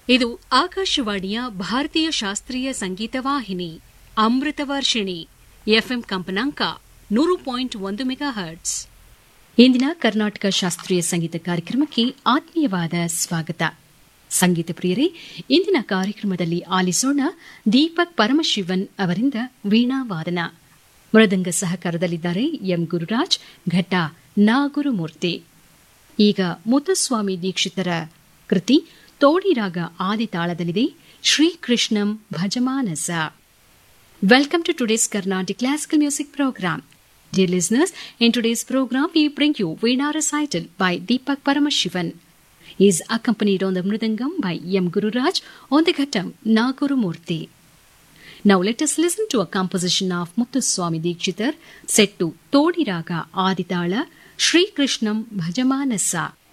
ಇದು ಆಕಾಶವಾಣಿಯ ಭಾರತೀಯ ಶಾಸ್ತ್ರೀಯ ಸಂಗೀತ ವಾಹಿನಿ ಅಮೃತ ವರ್ಷಿಣಿ ಎಫ್ಎಂ ಕಂಪನಾಂಕ ನೂರು ಪಾಯಿಂಟ್ ಒಂದು ಮೆಗಾ ಹರ್ಟ್ಸ್ ಇಂದಿನ ಕರ್ನಾಟಕ ಶಾಸ್ತ್ರೀಯ ಸಂಗೀತ ಕಾರ್ಯಕ್ರಮಕ್ಕೆ ಆತ್ಮೀಯವಾದ ಸ್ವಾಗತ ಸಂಗೀತ ಪ್ರಿಯರೇ ಇಂದಿನ ಕಾರ್ಯಕ್ರಮದಲ್ಲಿ ಆಲಿಸೋಣ ದೀಪಕ್ ಪರಮಶಿವನ್ ಅವರಿಂದ ವೀಣಾ ವಾದನ ಮೃದಂಗ ಸಹಕಾರದಲ್ಲಿದ್ದಾರೆ ಎಂ ಗುರುರಾಜ್ ಘಟ್ಟ ನಾಗುರುಮೂರ್ತಿ ಈಗ ಮುತ್ತಸ್ವಾಮಿ ದೀಕ್ಷಿತರ ಕೃತಿ ತೋಡಿರಾಗ ಆದಿತಾಳದಲ್ಲಿದೆ ಶ್ರೀಕೃಷ್ಣಂ ಭಜಮಾನಸ Welcome to today's Carnatic Classical Music Program. Dear listeners, in today's program we bring you Veena recital by Deepak Paramashivan. He is accompanied on the Mridangam by M. Gururaj, on the Ghatam Naguru Murthy. Now let us listen to a composition of Muttuswami Dikshitar set to Todi Raga Aditala Sri Krishnam Bhajamanasa.